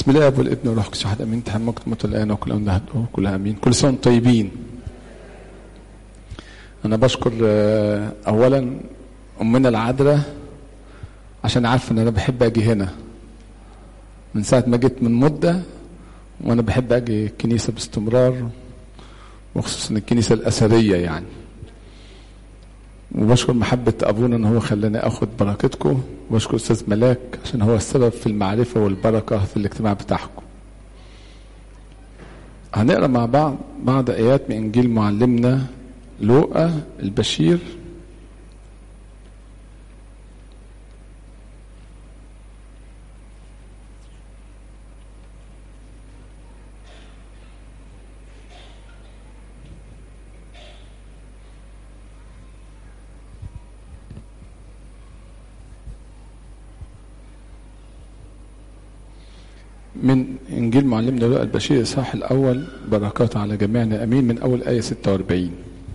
بسم الله والابن والروح القدس واحد امين تحمك تموت الان وكل ان هدوه كل امين كل سنه وانتم طيبين انا بشكر آه، اولا امنا العذراء عشان عارفه ان انا بحب اجي هنا من ساعه ما جيت من مده وانا بحب اجي الكنيسه باستمرار وخصوصا الكنيسه الاثريه يعني وبشكر محبة أبونا إن هو خلاني آخد بركتكم وبشكر أستاذ ملاك عشان هو السبب في المعرفة والبركة في الاجتماع بتاعكم. هنقرا مع بعض بعض آيات من إنجيل معلمنا لوقا البشير من إنجيل معلمنا لوقا البشير الإصحاح الأول بركات على جميعنا أمين من أول آية 46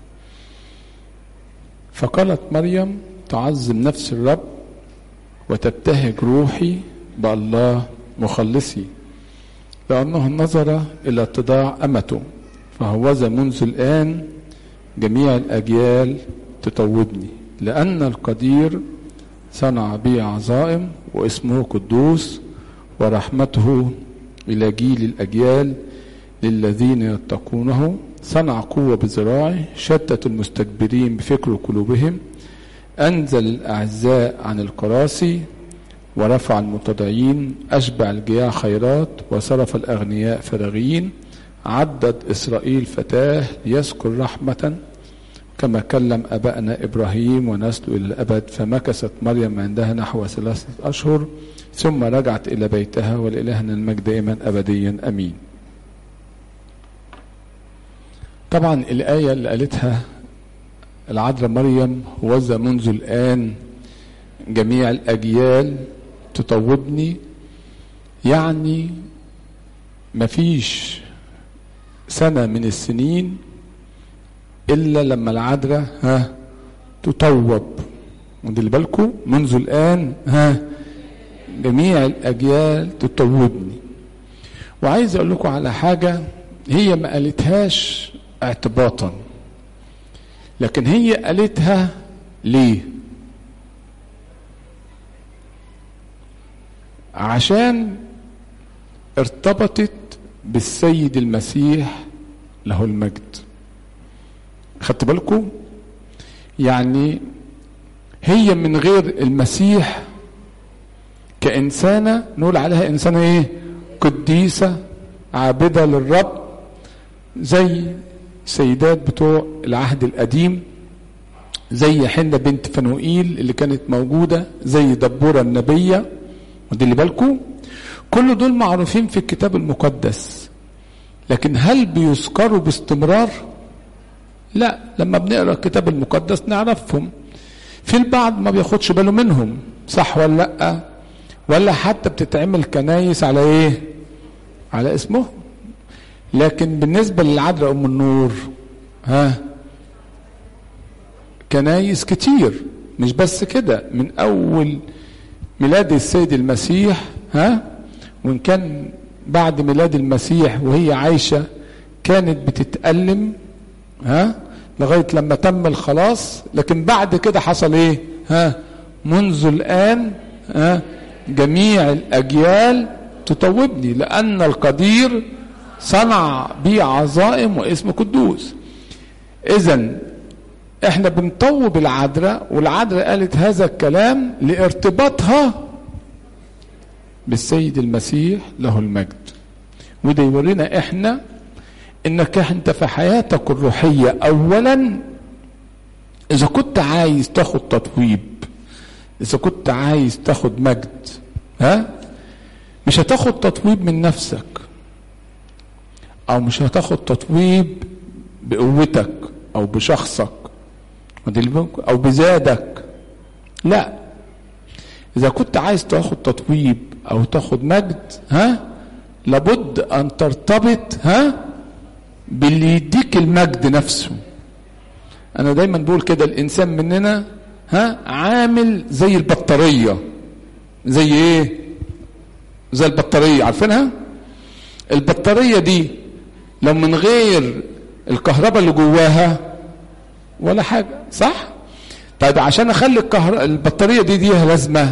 فقالت مريم تعظم نفس الرب وتبتهج روحي بالله مخلصي لأنه نظر إلى اتضاع أمته فهوذا منذ الآن جميع الأجيال تطوبني لأن القدير صنع بي عظائم واسمه قدوس ورحمته إلى جيل الأجيال للذين يتقونه صنع قوة بذراعه شتت المستكبرين بفكر قلوبهم أنزل الأعزاء عن الكراسي ورفع المتضعين أشبع الجياع خيرات وصرف الأغنياء فراغين عدد إسرائيل فتاه ليذكر رحمة كما كلم أبائنا إبراهيم ونسله إلى الأبد فمكثت مريم عندها نحو ثلاثة أشهر ثم رجعت إلى بيتها ولإلهنا المجد دائما أبديا أمين طبعا الآية اللي قالتها العذراء مريم وذا منذ الآن جميع الأجيال تطوبني يعني مفيش سنة من السنين إلا لما العذراء ها تطوب ودي بالكم منذ الآن ها جميع الأجيال تطوبني وعايز أقول لكم على حاجة هي ما قالتهاش اعتباطا لكن هي قالتها ليه عشان ارتبطت بالسيد المسيح له المجد خدت بالكم يعني هي من غير المسيح كإنسانة نقول عليها إنسانة إيه قديسة عابدة للرب زي سيدات بتوع العهد القديم زي حنة بنت فنوئيل اللي كانت موجودة زي دبورة النبية ودي اللي بالكم كل دول معروفين في الكتاب المقدس لكن هل بيذكروا باستمرار لا لما بنقرا الكتاب المقدس نعرفهم في البعض ما بياخدش باله منهم صح ولا لا ولا حتى بتتعمل كنايس على ايه على اسمه لكن بالنسبه للعذراء ام النور ها كنايس كتير مش بس كده من اول ميلاد السيد المسيح ها وان كان بعد ميلاد المسيح وهي عايشه كانت بتتألم ها لغايه لما تم الخلاص لكن بعد كده حصل ايه ها منذ الان ها جميع الاجيال تطوبني لان القدير صنع بي عظائم واسم قدوس اذا احنا بنطوب العذراء والعذراء قالت هذا الكلام لارتباطها بالسيد المسيح له المجد وده يورينا احنا انك انت في حياتك الروحيه اولا اذا كنت عايز تاخد تطويب اذا كنت عايز تاخد مجد ها مش هتاخد تطويب من نفسك او مش هتاخد تطويب بقوتك او بشخصك او بزادك لا اذا كنت عايز تاخد تطويب او تاخد مجد ها لابد ان ترتبط ها باللي يديك المجد نفسه انا دايما بقول كده الانسان مننا ها عامل زي البطاريه زي ايه زي البطاريه عارفينها البطاريه دي لو من غير الكهرباء اللي جواها ولا حاجه صح طيب عشان اخلي الكهر... البطاريه دي ليها لازمه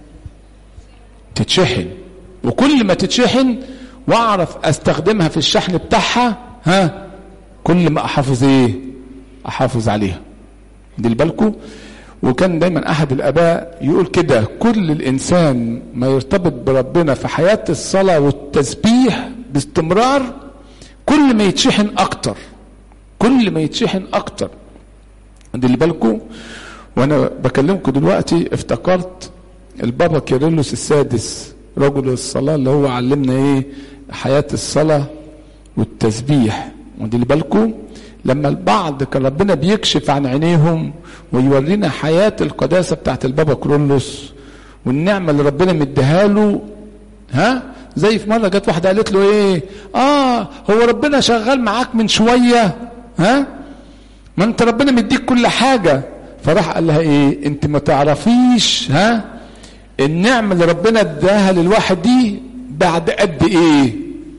تتشحن وكل ما تتشحن واعرف استخدمها في الشحن بتاعها ها كل ما احافظ ايه احافظ عليها دي بالكم وكان دايما احد الاباء يقول كده كل الانسان ما يرتبط بربنا في حياه الصلاه والتسبيح باستمرار كل ما يتشحن اكتر كل ما يتشحن اكتر دي اللي بالكم وانا بكلمكم دلوقتي افتكرت البابا كيرلس السادس رجل الصلاه اللي هو علمنا ايه حياه الصلاه والتسبيح ودي اللي بالكم لما البعض كان ربنا بيكشف عن عينيهم ويورينا حياة القداسة بتاعت البابا كرولوس والنعمة اللي ربنا مديها له ها زي في مرة جت واحدة قالت له ايه اه هو ربنا شغال معاك من شوية ها ما انت ربنا مديك كل حاجة فراح قال لها ايه انت ما تعرفيش ها النعمة اللي ربنا اداها للواحد دي بعد قد ايه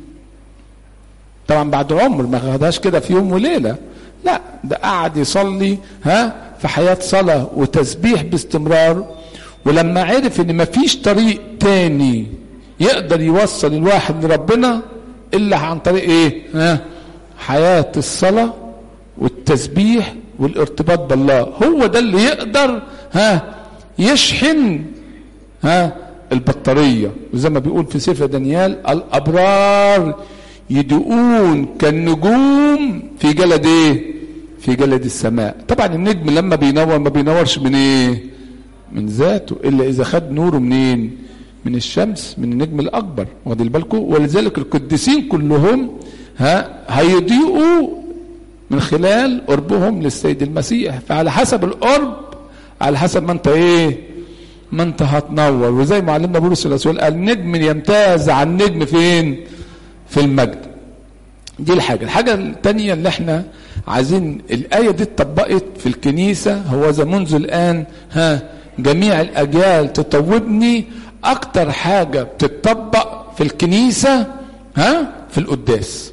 طبعا بعد عمر ما خدهاش كده في يوم وليله لا ده قعد يصلي ها في حياه صلاه وتسبيح باستمرار ولما عرف ان مفيش طريق تاني يقدر يوصل الواحد لربنا الا عن طريق ايه ها حياه الصلاه والتسبيح والارتباط بالله هو ده اللي يقدر ها يشحن ها البطاريه وزي ما بيقول في سفر دانيال الابرار يدقون كالنجوم في جلد ايه في جلد السماء طبعا النجم لما بينور ما بينورش من ايه من ذاته الا اذا خد نوره منين من الشمس من النجم الاكبر واخدين بالكم ولذلك القديسين كلهم ها هيضيئوا من خلال قربهم للسيد المسيح فعلى حسب القرب على حسب ما انت ايه ما انت هتنور وزي ما علمنا بولس الرسول قال نجم يمتاز عن نجم فين في المجد دي الحاجة الحاجة التانية اللي احنا عايزين الآية دي اتطبقت في الكنيسة هو ذا منذ الآن ها جميع الأجيال تطوبني أكتر حاجة بتطبق في الكنيسة ها في القداس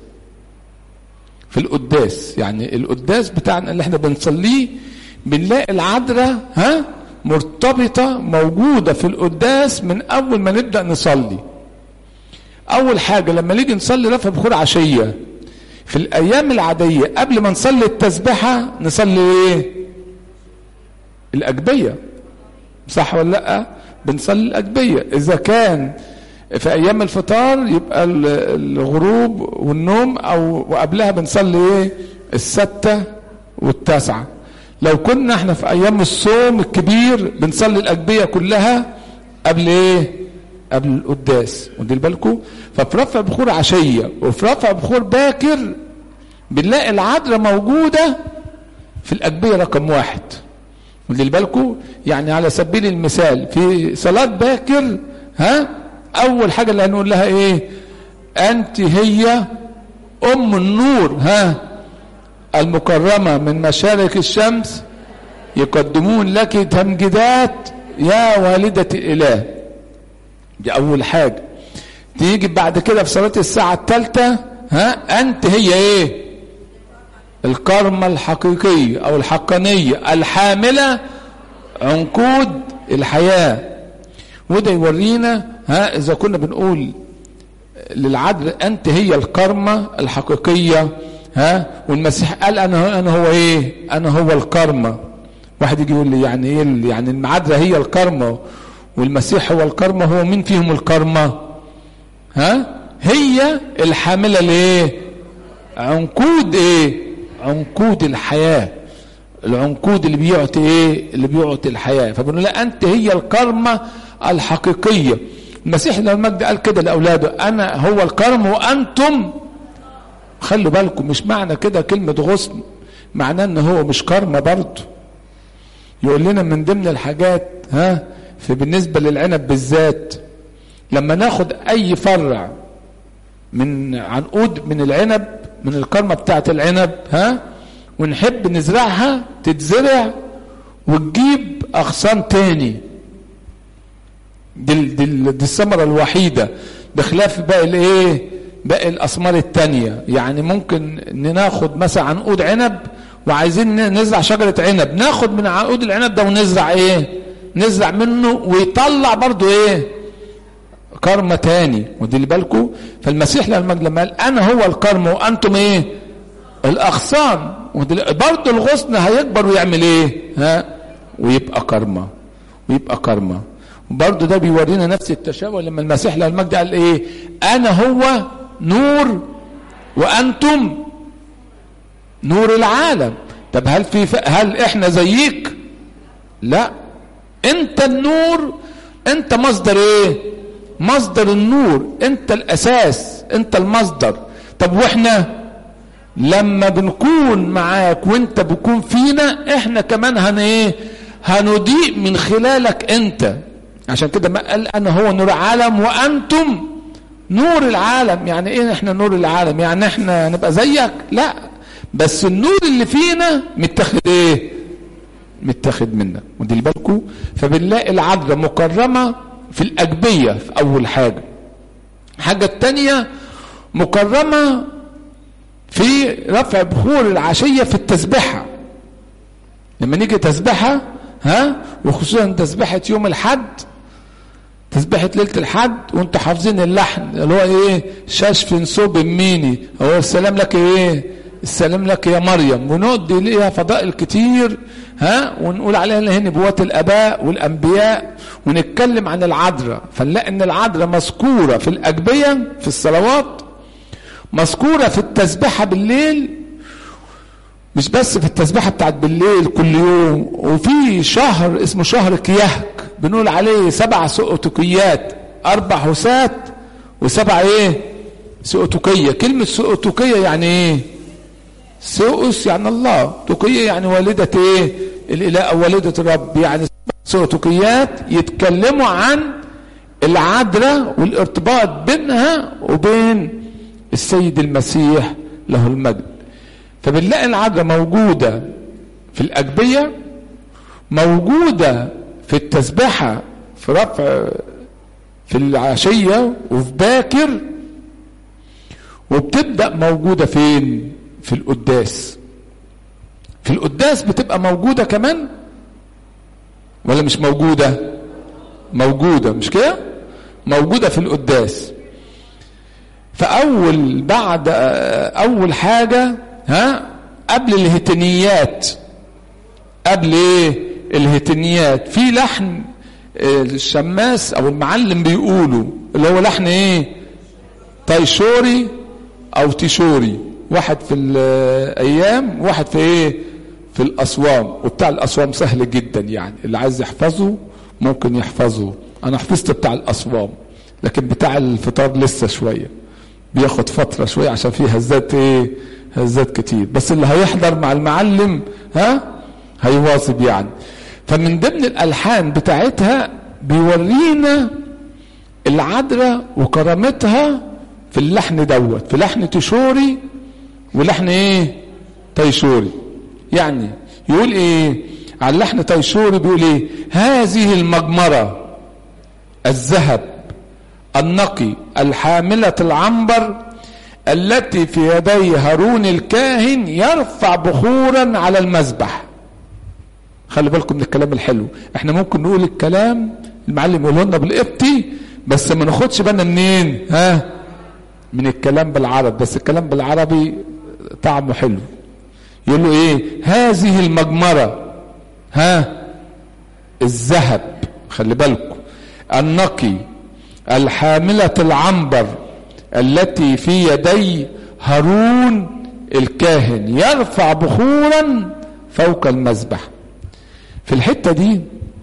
في القداس يعني القداس بتاعنا اللي احنا بنصليه بنلاقي العذراء ها مرتبطة موجودة في القداس من أول ما نبدأ نصلي اول حاجه لما نيجي نصلي رفع بخور عشيه في الايام العاديه قبل ما نصلي التسبيحه نصلي ايه الاجبيه صح ولا لا بنصلي الاجبيه اذا كان في ايام الفطار يبقى الغروب والنوم او وقبلها بنصلي ايه الستة والتاسعة لو كنا احنا في ايام الصوم الكبير بنصلي الاجبية كلها قبل ايه قبل القداس ودي بالكم ففي رفع بخور عشيه وفي رفع بخور باكر بنلاقي العذراء موجوده في الاجبيه رقم واحد ودي بالكم يعني على سبيل المثال في صلاه باكر ها اول حاجه اللي هنقول لها ايه انت هي ام النور ها المكرمه من مشارق الشمس يقدمون لك تمجيدات يا والده الاله دي اول حاجه تيجي بعد كده في صلاه الساعه الثالثه ها انت هي ايه الكرمة الحقيقية او الحقانية الحاملة عنقود الحياة وده يورينا ها اذا كنا بنقول للعدل انت هي الكرمة الحقيقية ها والمسيح قال انا انا هو ايه انا هو الكرمة واحد يجي يقول لي يعني ايه يعني المعادلة هي الكرمة والمسيح هو الكرمة هو مين فيهم الكرمة ها هي الحاملة لايه عنقود ايه عنقود الحياة العنقود اللي بيعطي ايه اللي بيعطي الحياة فبنقول لا انت هي الكرمة الحقيقية المسيح لما المجد قال كده لاولاده انا هو الكرم وانتم خلوا بالكم مش معنى كده كلمة غصن معناه ان هو مش كرمة برضه يقول لنا من ضمن الحاجات ها في بالنسبة للعنب بالذات لما ناخد اي فرع من عنقود من العنب من الكرمة بتاعت العنب ها ونحب نزرعها تتزرع وتجيب اغصان تاني دي, دي, دي الثمرة الوحيدة بخلاف باقي الايه باقي الاسمار التانية يعني ممكن ناخد مثلا عنقود عنب وعايزين نزرع شجرة عنب ناخد من عنقود العنب ده ونزرع ايه نزرع منه ويطلع برضو ايه كرمة تاني ودي اللي بالكم فالمسيح لما لما قال انا هو الكرم وانتم ايه الاغصان برضه الغصن هيكبر ويعمل ايه ها ويبقى كرمة ويبقى كرمة برضه ده بيورينا نفس التشابه لما المسيح له المجد قال ايه انا هو نور وانتم نور العالم طب هل في ف... هل احنا زيك لا انت النور انت مصدر ايه مصدر النور انت الاساس انت المصدر طب واحنا لما بنكون معاك وانت بكون فينا احنا كمان هن ايه هنضيء من خلالك انت عشان كده ما قال انا هو نور العالم وانتم نور العالم يعني ايه احنا نور العالم يعني احنا نبقى زيك لا بس النور اللي فينا متاخد ايه متاخد منك ودي بالكم فبنلاقي العذراء مكرمه في الاجبيه في اول حاجه الحاجه الثانيه مكرمه في رفع بخور العشيه في التسبحه لما نيجي تسبحه ها وخصوصا تسبحه يوم الحد تسبحة ليلة الحد وانتوا حافظين اللحن اللي هو ايه شاش نصوب ميني هو السلام لك ايه السلام لك يا مريم ونودي ليها فضائل كتير ها ونقول عليها اللي هي نبوات الاباء والانبياء ونتكلم عن العذراء فنلاقي ان العذراء مذكوره في الاجبيه في الصلوات مذكوره في التسبيحه بالليل مش بس في التسبيحه بتاعت بالليل كل يوم وفي شهر اسمه شهر كيهك بنقول عليه سبع سؤتكيات اربع حسات وسبع ايه سؤتكيه كلمه سؤتكيه يعني ايه سؤس يعني الله تقية يعني والدة ايه الاله او والدة الرب يعني سؤتكيات يتكلموا عن العذراء والارتباط بينها وبين السيد المسيح له المجد فبنلاقي العذراء موجودة في الأجبية موجودة في التسبحة في رفع في العشية وفي باكر وبتبدأ موجودة فين في القداس في القداس بتبقى موجودة كمان ولا مش موجودة موجودة مش كده موجودة في القداس فأول بعد أول حاجة ها قبل الهتنيات قبل ايه الهتنيات في لحن الشماس او المعلم بيقولوا اللي هو لحن ايه تايشوري او تيشوري واحد في الايام واحد في ايه في الاصوام وبتاع الاصوام سهل جدا يعني اللي عايز يحفظه ممكن يحفظه انا حفظت بتاع الاصوام لكن بتاع الفطار لسه شويه بياخد فتره شويه عشان فيه هزات ايه هزات كتير بس اللي هيحضر مع المعلم ها هيواظب يعني فمن ضمن الالحان بتاعتها بيورينا العذراء وكرامتها في اللحن دوت في لحن تشوري ولحن ايه تيشوري يعني يقول ايه على لحن تيشوري بيقول ايه هذه المجمرة الذهب النقي الحاملة العنبر التي في يدي هارون الكاهن يرفع بخورا على المذبح خلي بالكم من الكلام الحلو احنا ممكن نقول الكلام المعلم يقوله لنا بالقبطي بس ما ناخدش بالنا منين ها من الكلام بالعربي بس الكلام بالعربي طعمه حلو يقول له ايه هذه المجمرة ها الذهب خلي بالكم النقي الحاملة العنبر التي في يدي هارون الكاهن يرفع بخورا فوق المذبح في الحتة دي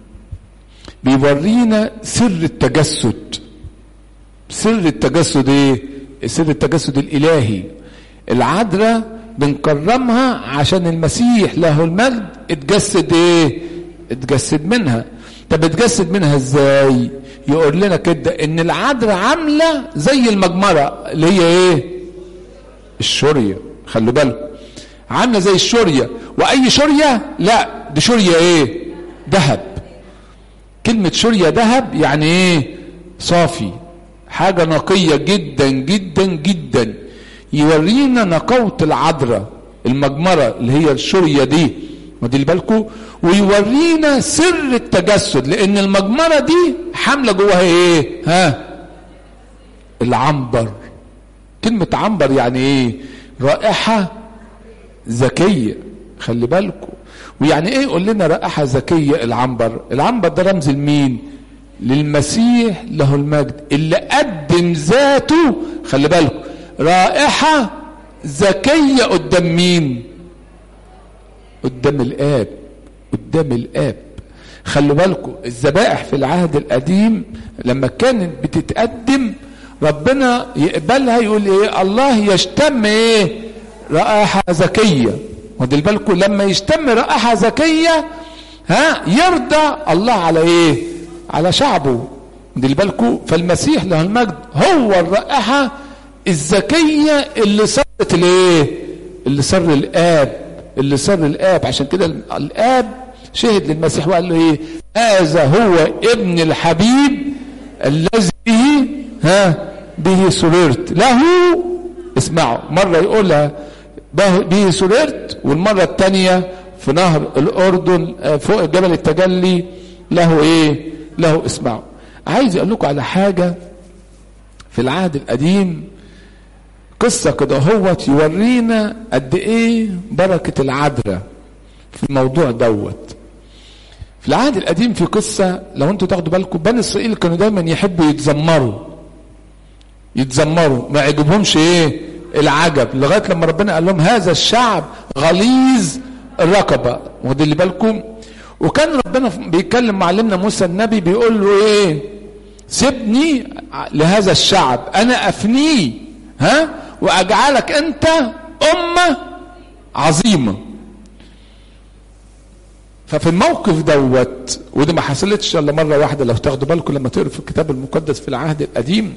بيورينا سر التجسد سر التجسد ايه سر التجسد الالهي العذراء بنكرمها عشان المسيح له المجد اتجسد ايه اتجسد منها طب اتجسد منها ازاي يقول لنا كده ان العذراء عامله زي المجمره اللي هي ايه الشوريه خلوا بالكم عامله زي الشوريه واي شوريه لا دي شوريه ايه ذهب كلمة شرية ذهب يعني ايه صافي حاجة نقية جدا جدا جدا يورينا نقاوة العذراء المجمرة اللي هي الشرية دي ودي بالكم ويورينا سر التجسد لان المجمرة دي حاملة جواها ايه ها العنبر كلمة عنبر يعني ايه رائحة ذكية خلي بالكم ويعني ايه يقول لنا رائحة ذكية العنبر العنبر ده رمز لمين للمسيح له المجد اللي قدم ذاته خلي بالكم رائحة ذكية قدام مين قدام الآب قدام الآب خلوا بالكم الذبائح في العهد القديم لما كانت بتتقدم ربنا يقبلها يقول ايه الله يشتم ايه رائحة ذكية ودي بالكم لما يشتم رائحة ذكية ها يرضى الله على ايه على شعبه ودي بالكم فالمسيح له المجد هو الرائحة الذكية اللي صارت الايه اللي صار الاب اللي صار الاب عشان كده الاب شهد للمسيح وقال له ايه هذا هو ابن الحبيب الذي به ها به سررت له اسمعوا مرة يقولها به سررت والمرة الثانية في نهر الأردن فوق جبل التجلي له ايه له اسمعوا عايز اقول لكم على حاجة في العهد القديم قصة كده هو يورينا قد ايه بركة العذراء في الموضوع دوت في العهد القديم في قصة لو انتوا تاخدوا بالكم بني اسرائيل كانوا دايما يحبوا يتذمروا يتذمروا ما يعجبهمش ايه العجب لغاية لما ربنا قال لهم هذا الشعب غليظ الرقبة ودي اللي بالكم وكان ربنا بيتكلم معلمنا موسى النبي بيقول له ايه سيبني لهذا الشعب انا افنيه ها واجعلك انت امه عظيمه ففي الموقف دوت ودي ما حصلتش الا مره واحده لو تاخدوا بالكم لما تقروا في الكتاب المقدس في العهد القديم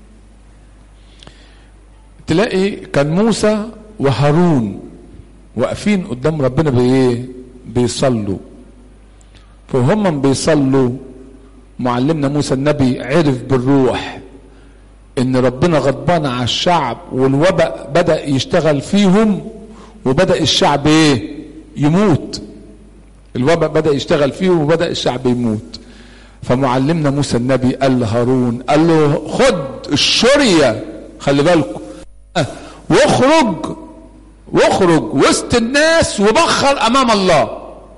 تلاقي كان موسى وهارون واقفين قدام ربنا بايه بيصلوا فهم بيصلوا معلمنا موسى النبي عرف بالروح ان ربنا غضبان على الشعب والوباء بدا يشتغل فيهم وبدا الشعب ايه يموت الوباء بدا يشتغل فيهم وبدا الشعب يموت فمعلمنا موسى النبي قال لهارون قال له خد الشريه خلي بالكم واخرج واخرج وسط الناس وبخر امام الله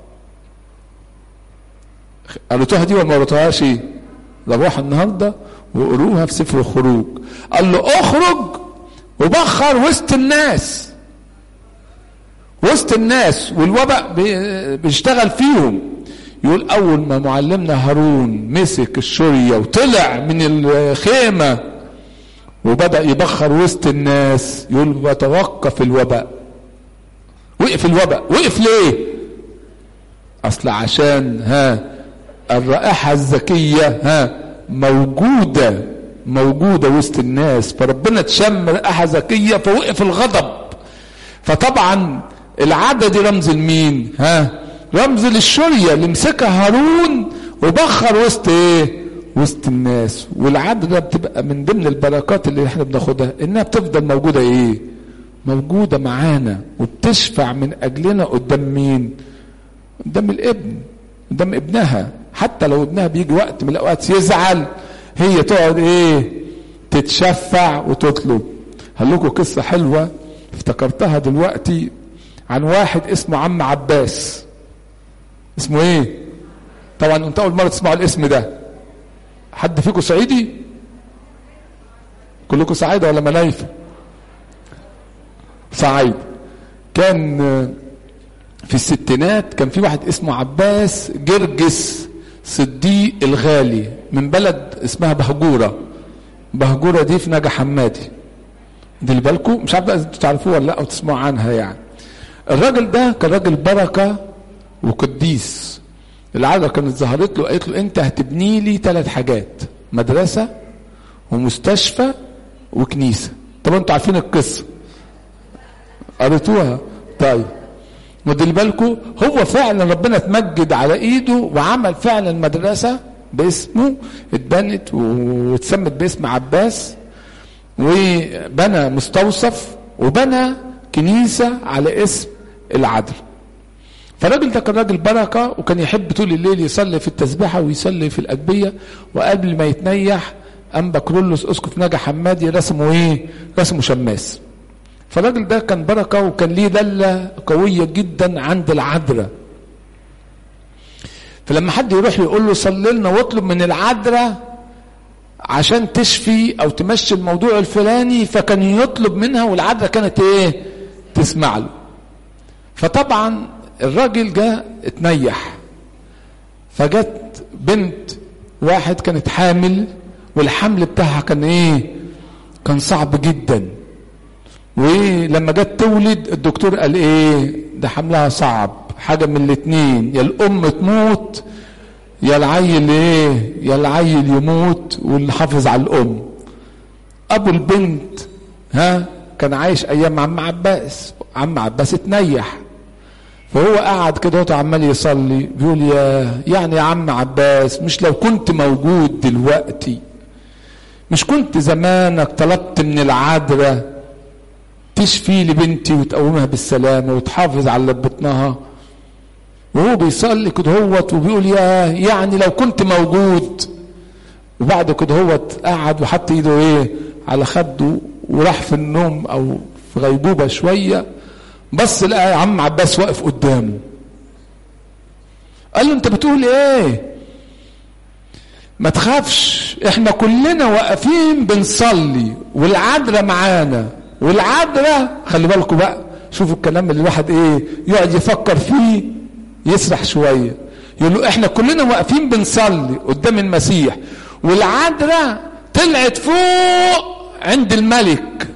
قريتوها دي ولا ما قريتوهاش روحوا النهارده وقروها في سفر الخروج قال له اخرج وبخر وسط الناس وسط الناس والوباء بيشتغل فيهم يقول اول ما معلمنا هارون مسك الشريه وطلع من الخيمه وبدا يبخر وسط الناس يقول بتوقف الوباء وقف الوباء وقف ليه اصل عشان ها الرائحه الذكيه ها موجودة موجودة وسط الناس فربنا تشم رائحة ذكية فوقف الغضب فطبعا العادة دي رمز لمين ها رمز للشرية اللي مسكها هارون وبخر وسط ايه وسط الناس والعادة ده بتبقى من ضمن البركات اللي احنا بناخدها انها بتفضل موجودة ايه موجودة معانا وبتشفع من اجلنا قدام مين قدام الابن قدام ابنها حتى لو ابنها بيجي وقت من الاوقات يزعل هي تقعد ايه تتشفع وتطلب هقول لكم قصه حلوه افتكرتها دلوقتي عن واحد اسمه عم عباس اسمه ايه طبعا انت اول مره تسمعوا الاسم ده حد فيكم صعيدي كلكم صعايده ولا منايفه صعيد كان في الستينات كان في واحد اسمه عباس جرجس صديق الغالي من بلد اسمها بهجورة بهجورة دي في نجا حمادي دي اللي بالكم مش عارف بقى انتوا تعرفوه ولا لا او تسمعوا عنها يعني الراجل ده كان راجل بركة وقديس العادة كانت ظهرت له قالت له انت هتبني لي ثلاث حاجات مدرسة ومستشفى وكنيسة طبعا انتوا عارفين القصة قريتوها طيب ودي بالكم هو فعلا ربنا اتمجد على ايده وعمل فعلا مدرسة باسمه اتبنت واتسمت باسم عباس وبنى مستوصف وبنى كنيسة على اسم العذراء فالراجل ده كان راجل بركة وكان يحب طول الليل يصلي في التسبيحة ويصلي في الأجبية وقبل ما يتنيح أنبا كرولوس أسقف نجا حمادي رسمه إيه؟ رسمه شماس فالراجل ده كان بركة وكان ليه دلة قوية جدا عند العذراء فلما حد يروح يقول له صلي لنا واطلب من العذراء عشان تشفي او تمشي الموضوع الفلاني فكان يطلب منها والعذراء كانت ايه تسمع له فطبعا الراجل جاء اتنيح فجت بنت واحد كانت حامل والحمل بتاعها كان ايه كان صعب جدا ولما جت تولد الدكتور قال ايه ده حملها صعب حاجة من الاتنين يا الام تموت يا العيل ايه يا العيل يموت واللي حافظ على الام ابو البنت ها كان عايش ايام عم عباس عم عباس اتنيح فهو قعد كده عمال يصلي بيقول يا يعني يا عم عباس مش لو كنت موجود دلوقتي مش كنت زمانك طلبت من العذراء تشفي لي بنتي وتقومها بالسلامه وتحافظ على بطنها وهو بيصلي كده هوت وبيقول يا يعني لو كنت موجود وبعد كده هوت قعد وحط ايده ايه على خده وراح في النوم او في غيبوبه شويه بص لقى عم عباس واقف قدامه قال له انت بتقول ايه ما تخافش احنا كلنا واقفين بنصلي والعذراء معانا والعذراء خلي بالكم بقى شوفوا الكلام اللي الواحد ايه يقعد يفكر فيه يسرح شويه يقول له احنا كلنا واقفين بنصلي قدام المسيح والعذراء طلعت فوق عند الملك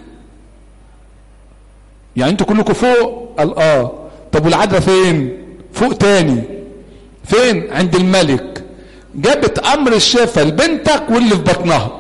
يعني انتوا كلكم فوق قال اه طب والعذراء فين فوق تاني فين عند الملك جابت امر الشفاء لبنتك واللي في بطنها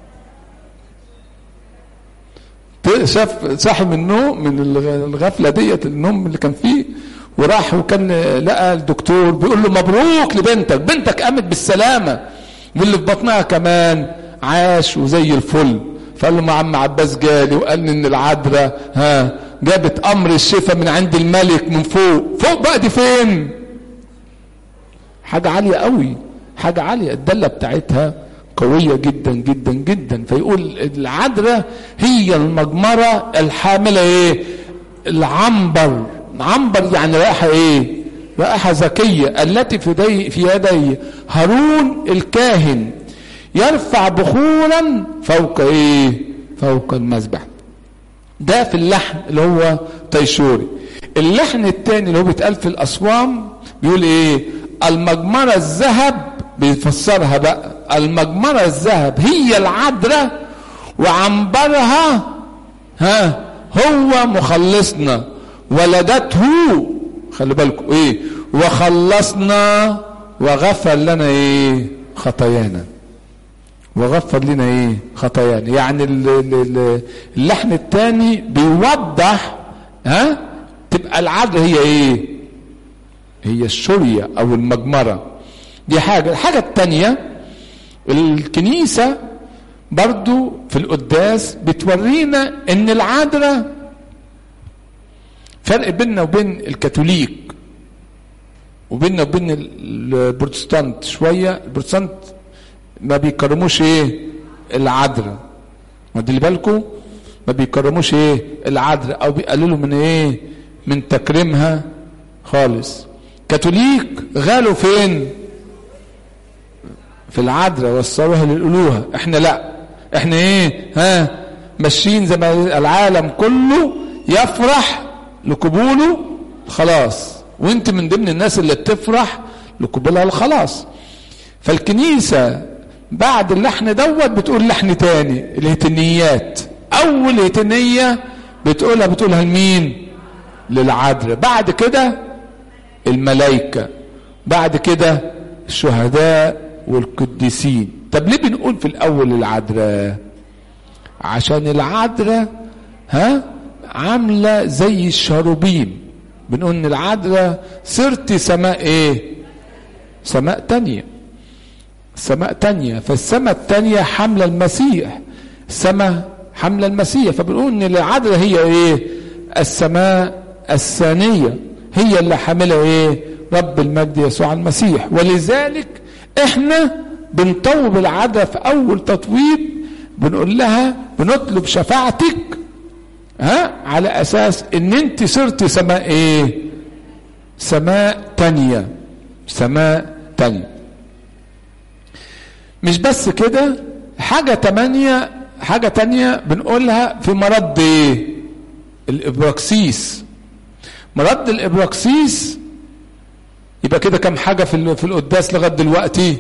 شاف صاحي من النوم من الغفله ديت النوم اللي كان فيه وراح وكان لقى الدكتور بيقول له مبروك لبنتك بنتك قامت بالسلامه واللي في بطنها كمان عاش وزي الفل فقال له ما عم عباس جالي وقال لي ان العذراء ها جابت امر الشفاء من عند الملك من فوق فوق بقى دي فين حاجه عاليه قوي حاجه عاليه الدله بتاعتها قوية جدا جدا جدا فيقول العذراء هي المجمرة الحاملة ايه العنبر عنبر يعني رائحة ايه رائحة زكية التي في يدي في يدي هارون الكاهن يرفع بخورا فوق ايه فوق المذبح ده في اللحن اللي هو تيشوري اللحن الثاني اللي هو بيتقال في الاصوام بيقول ايه المجمرة الذهب بيفسرها بقى المجمرة الذهب هي العذراء وعنبرها ها هو مخلصنا ولدته خلي بالكم ايه وخلصنا وغفر لنا ايه خطايانا وغفر لنا ايه خطايانا يعني اللحن الثاني بيوضح ها تبقى العذراء هي ايه هي الشرية او المجمره دي حاجة الحاجة التانية الكنيسة برضو في القداس بتورينا ان العذراء فرق بيننا وبين الكاثوليك وبيننا وبين البروتستانت شوية البروتستانت ما بيكرموش ايه العذراء ودي بالكم ما بيكرموش ايه العذراء او بيقللوا من ايه من تكريمها خالص كاثوليك غالوا فين في العذراء وصلوها للألوهة احنا لا احنا ايه ها ماشيين زي ما العالم كله يفرح لقبوله خلاص وانت من ضمن الناس اللي بتفرح لقبولها الخلاص فالكنيسة بعد اللحن دوت بتقول لحن تاني الهتنيات اول هتنية بتقولها بتقولها لمين للعذراء بعد كده الملائكة بعد كده الشهداء والقديسين طب ليه بنقول في الاول العذراء عشان العذراء ها عامله زي الشاروبيم بنقول ان العذراء صرت سماء ايه سماء تانية سماء تانية فالسماء التانية حملة المسيح السماء حملة المسيح فبنقول ان العذراء هي ايه السماء الثانية هي اللي حاملة ايه رب المجد يسوع المسيح ولذلك احنا بنطوب العذراء في اول تطويب بنقول لها بنطلب شفاعتك ها على اساس ان انت صرت سماء ايه سماء تانية سماء تانية مش بس كده حاجة تمانية حاجة تانية بنقولها في مرض ايه الابراكسيس مرض الابراكسيس يبقى كده كم حاجة في في القداس لغاية دلوقتي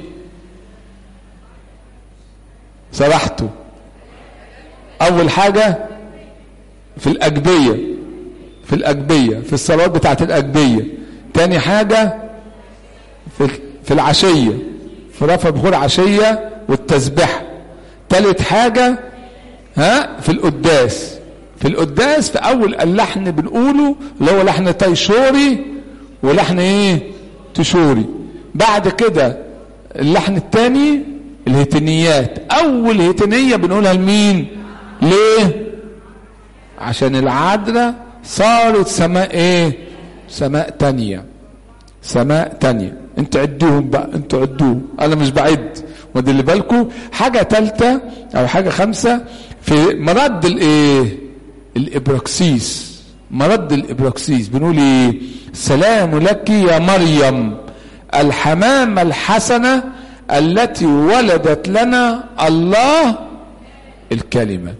سرحتوا أول حاجة في الأجبية في الأجبية في الصلاة بتاعت الأجبية تاني حاجة في في العشية في رفع بخور عشية والتسبيح تالت حاجة ها في القداس في القداس في أول اللحن بنقوله اللي هو لحن تيشوري ولحن ايه تشوري بعد كده اللحن الثاني الهتنيات اول هتنية بنقولها لمين ليه عشان العذراء صارت سماء ايه سماء تانية سماء تانية انت عدوهم بقى انتوا عدوهم انا مش بعد ودي اللي بالكم حاجة تالتة او حاجة خمسة في مرد الايه الابراكسيس مرد الابراكسيس بنقول ايه سلام لك يا مريم الحمامة الحسنة التي ولدت لنا الله الكلمة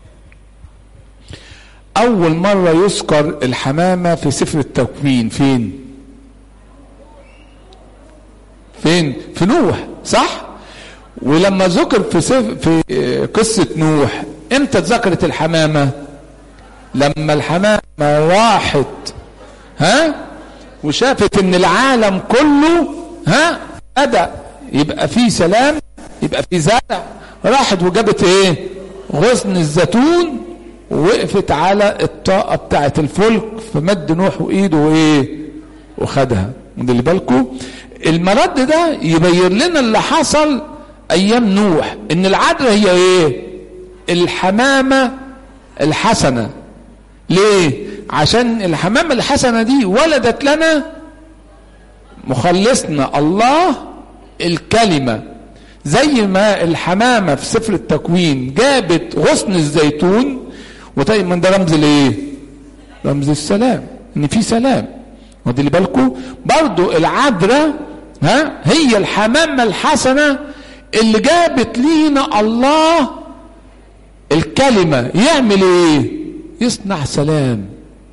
أول مرة يذكر الحمامة في سفر التكوين فين؟ فين؟ في نوح صح؟ ولما ذكر في سف... في قصة نوح امتى اتذكرت الحمامة؟ لما الحمامة راحت ها وشافت ان العالم كله ها بدأ يبقى في سلام يبقى في زرع راحت وجابت ايه غصن الزيتون ووقفت على الطاقة بتاعت الفلك فمد نوح وايده وايه وخدها اللي بالكم المرد ده يبين لنا اللي حصل ايام نوح ان العذراء هي ايه الحمامة الحسنة ليه عشان الحمامة الحسنة دي ولدت لنا مخلصنا الله الكلمة زي ما الحمامة في سفر التكوين جابت غصن الزيتون ودايما ده رمز لايه رمز السلام ان في سلام ودي اللي بالكم برضو العذراء ها هي الحمامة الحسنة اللي جابت لينا الله الكلمة يعمل ايه يصنع سلام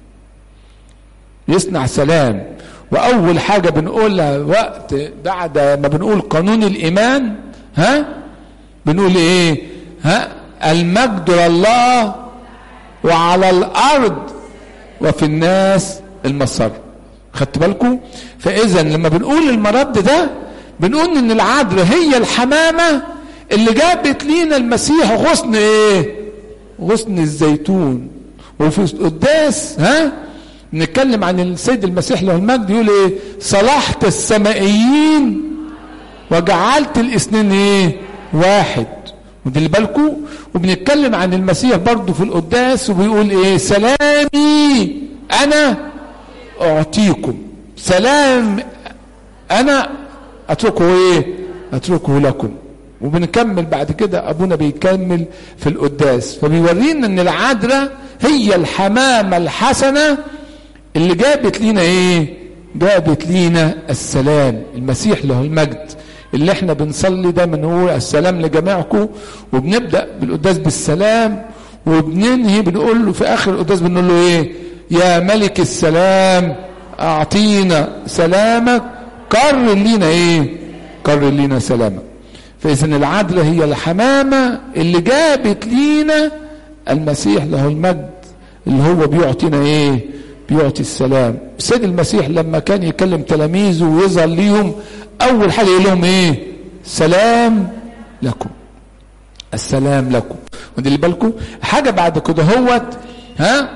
يصنع سلام واول حاجة بنقولها وقت بعد ما بنقول قانون الايمان ها بنقول ايه ها المجد لله وعلى الارض وفي الناس المسر خدت بالكم فاذا لما بنقول المرد ده بنقول ان العذراء هي الحمامة اللي جابت لينا المسيح غصن ايه غصن الزيتون وفي القداس ها نتكلم عن السيد المسيح له المجد يقول ايه صلحت السمائيين وجعلت الاثنين ايه واحد ودي اللي بالكم وبنتكلم عن المسيح برضه في القداس وبيقول ايه سلامي انا اعطيكم سلام انا اتركه ايه اتركه لكم وبنكمل بعد كده ابونا بيكمل في القداس فبيورينا ان العذراء هي الحمامه الحسنه اللي جابت لينا ايه جابت لينا السلام المسيح له المجد اللي احنا بنصلي دايما نقول السلام لجميعكم وبنبدا بالقداس بالسلام وبننهي بنقول له في اخر القداس بنقول له ايه يا ملك السلام اعطينا سلامك كرر لينا ايه كرر لينا سلامك فاذا العدل هي الحمامه اللي جابت لينا المسيح له المجد اللي هو بيعطينا ايه بيعطي السلام السيد المسيح لما كان يكلم تلاميذه ويظهر ليهم اول حاجه يقول لهم ايه سلام لكم السلام لكم ودي اللي بالكم حاجه بعد كده هوت ها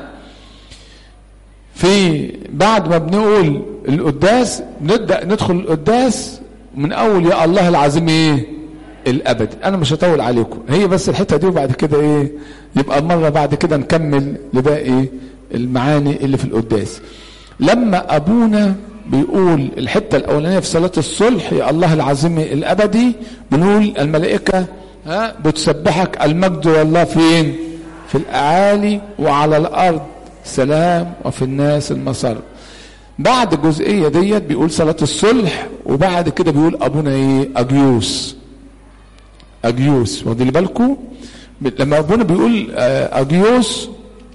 في بعد ما بنقول القداس نبدا ندخل القداس من اول يا الله العظيم ايه الابدي انا مش هطول عليكم هي بس الحته دي وبعد كده ايه يبقى المره بعد كده نكمل لباقي المعاني اللي في القداس لما ابونا بيقول الحته الاولانيه في صلاه الصلح يا الله العظيم الابدي بنقول الملائكه ها بتسبحك المجد والله فين في الاعالي وعلى الارض سلام وفي الناس المسار بعد الجزئيه ديت بيقول صلاه الصلح وبعد كده بيقول ابونا ايه اجيوس اجيوس واخدين بالكم لما ابونا بيقول اجيوس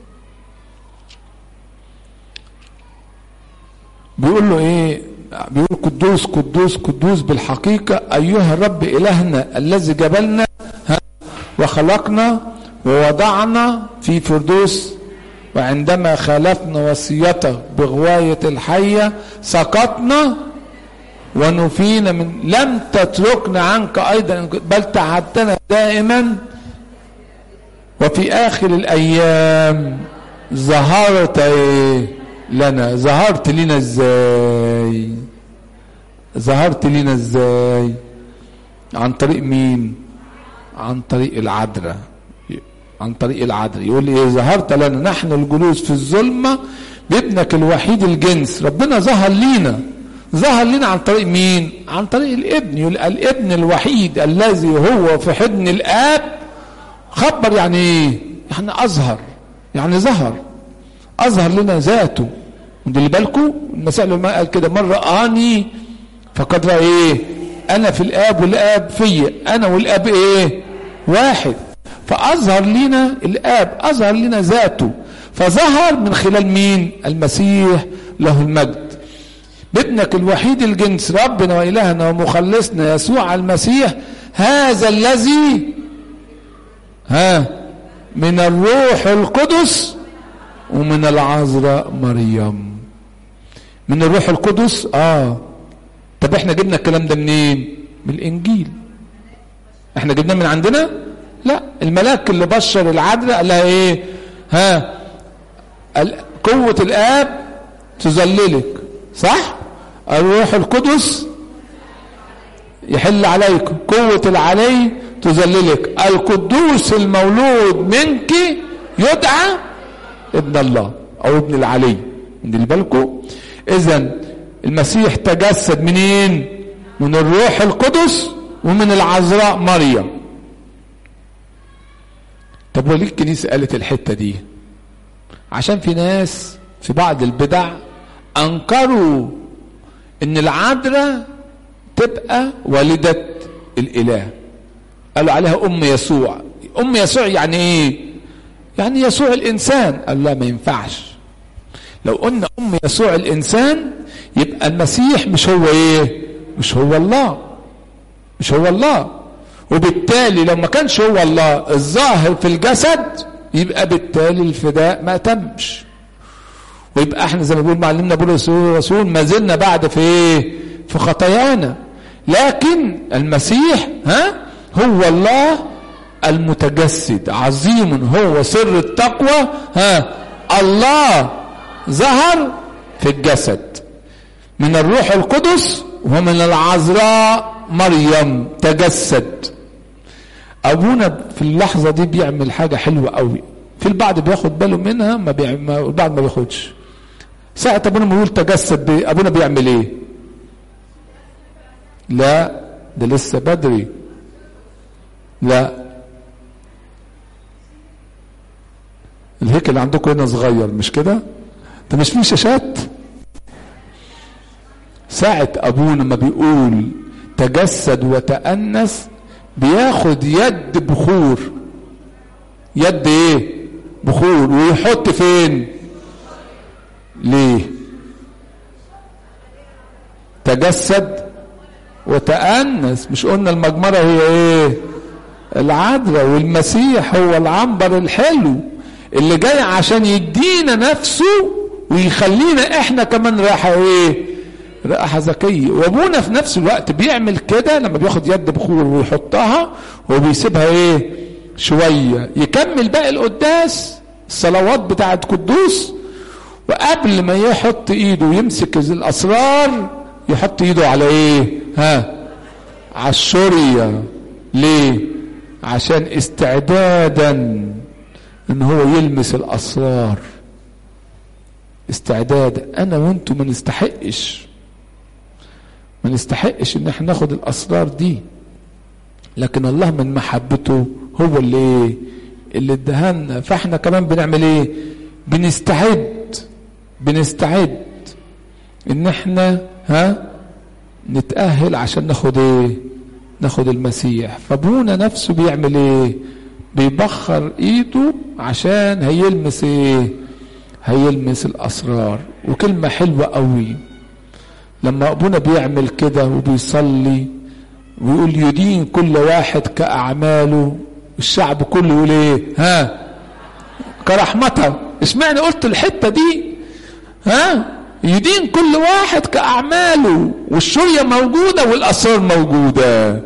بيقول له ايه بيقول قدوس قدوس قدوس بالحقيقة أيها الرب إلهنا الذي جبلنا وخلقنا ووضعنا في فردوس وعندما خالفنا وصيته بغواية الحية سقطنا ونفينا من لم تتركنا عنك أيضا بل تعبتنا دائما وفي آخر الأيام ظهرت إيه لنا ظهرت لنا ازاي ظهرت لنا ازاي عن طريق مين عن طريق العذراء عن طريق العذراء يقول لي ايه ظهرت لنا نحن الجلوس في الظلمة بابنك الوحيد الجنس ربنا ظهر لينا ظهر لنا عن طريق مين عن طريق الابن يقول الابن الوحيد الذي هو في حضن الاب خبر يعني ايه يعني اظهر يعني ظهر اظهر لنا ذاته ودي بالكم المسيح لما قال كده من رآني فقد رأى ايه انا في الاب والاب فيا انا والاب ايه واحد فاظهر لنا الاب اظهر لنا ذاته فظهر من خلال مين المسيح له المجد بابنك الوحيد الجنس ربنا والهنا ومخلصنا يسوع المسيح هذا الذي ها من الروح القدس ومن العذراء مريم من الروح القدس اه طب احنا جبنا الكلام ده منين من الانجيل احنا جبناه من عندنا لا الملاك اللي بشر العذراء قال لها ايه ها قوة الاب تظللك صح الروح القدس يحل عليكم قوة العلي تذللك القدوس المولود منك يدعى ابن الله او ابن العلي من بالكم اذا المسيح تجسد منين من الروح القدس ومن العذراء مريم طب وليه الكنيسه قالت الحته دي عشان في ناس في بعض البدع انكروا ان العذراء تبقى والده الاله قالوا عليها ام يسوع ام يسوع يعني ايه يعني يسوع الانسان قال لا ما ينفعش لو قلنا ام يسوع الانسان يبقى المسيح مش هو ايه مش هو الله مش هو الله وبالتالي لو ما كانش هو الله الظاهر في الجسد يبقى بالتالي الفداء ما تمش ويبقى احنا زي ما بيقول معلمنا بولس الرسول ما زلنا بعد في ايه في خطايانا لكن المسيح ها هو الله المتجسد عظيم هو سر التقوى ها الله ظهر في الجسد من الروح القدس ومن العذراء مريم تجسد ابونا في اللحظه دي بيعمل حاجه حلوه قوي في البعض بياخد باله منها ما بيعمل البعض ما بياخدش ساعه ابونا ما يقول تجسد بي ابونا بيعمل ايه لا ده لسه بدري لا الهيكل عندكم هنا صغير مش كده ده مش فيه شاشات ساعة أبونا ما بيقول تجسد وتأنس بياخد يد بخور يد ايه بخور ويحط فين ليه تجسد وتأنس مش قلنا المجمرة هي ايه العذراء والمسيح هو العنبر الحلو اللي جاي عشان يدينا نفسه ويخلينا احنا كمان راحة ايه رائحة ذكية وابونا في نفس الوقت بيعمل كده لما بياخد يد بخور ويحطها وبيسيبها ايه شوية يكمل باقي القداس الصلوات بتاعت قدوس وقبل ما يحط ايده ويمسك الاسرار يحط ايده على ايه ها على الشرية ليه عشان استعدادا ان هو يلمس الاسرار استعداد انا وانتو ما نستحقش ما نستحقش ان احنا ناخد الاسرار دي لكن الله من محبته هو اللي ايه اللي ادهنا فاحنا كمان بنعمل ايه بنستعد بنستعد ان احنا ها نتأهل عشان ناخد ايه ناخد المسيح فابونا نفسه بيعمل ايه بيبخر ايده عشان هيلمس ايه هيلمس الاسرار وكلمة حلوة قوي لما ابونا بيعمل كده وبيصلي ويقول يدين كل واحد كأعماله الشعب كله يقول ايه ها كرحمته اشمعنى قلت الحتة دي ها يدين كل واحد كأعماله والشرية موجودة والأسرار موجودة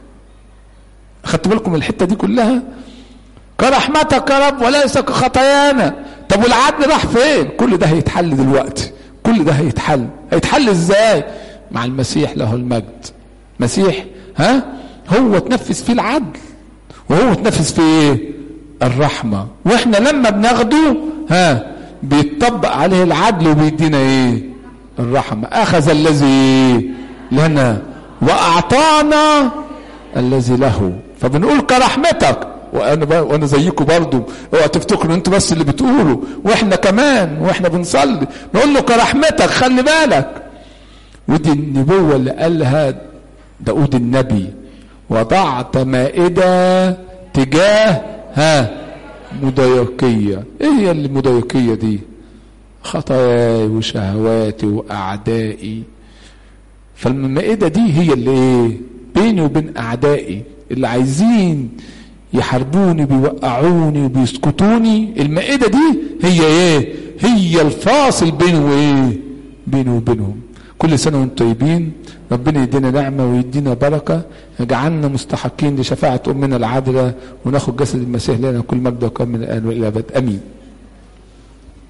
خدتوا بالكم الحتة دي كلها كرحمتك يا رب وليس كخطايانا طب والعدل راح فين كل ده هيتحل دلوقتي كل ده هيتحل هيتحل ازاي مع المسيح له المجد مسيح ها هو تنفذ فيه العدل وهو تنفذ فيه ايه الرحمة واحنا لما بناخده ها بيطبق عليه العدل وبيدينا ايه الرحمة اخذ الذي لنا واعطانا الذي له فبنقول كرحمتك وانا وانا زيكم برضو اوعوا تفتكروا انتوا بس اللي بتقولوا واحنا كمان واحنا بنصلي نقول له كرحمتك خلي بالك ودي النبوه اللي قالها داود النبي وضعت مائده تجاه ها مضايقيه ايه هي المضايقيه دي خطاياي وشهواتي واعدائي فالمائده دي هي اللي ايه بيني وبين اعدائي اللي عايزين يحاربوني بيوقعوني وبيسكتوني المائده دي هي ايه هي الفاصل بيني وايه بيني وبينهم كل سنه وانتم طيبين ربنا يدينا نعمه ويدينا بركه يجعلنا مستحقين لشفاعه امنا العذراء وناخد جسد المسيح لنا كل مجد وكرم من الان والى الابد امين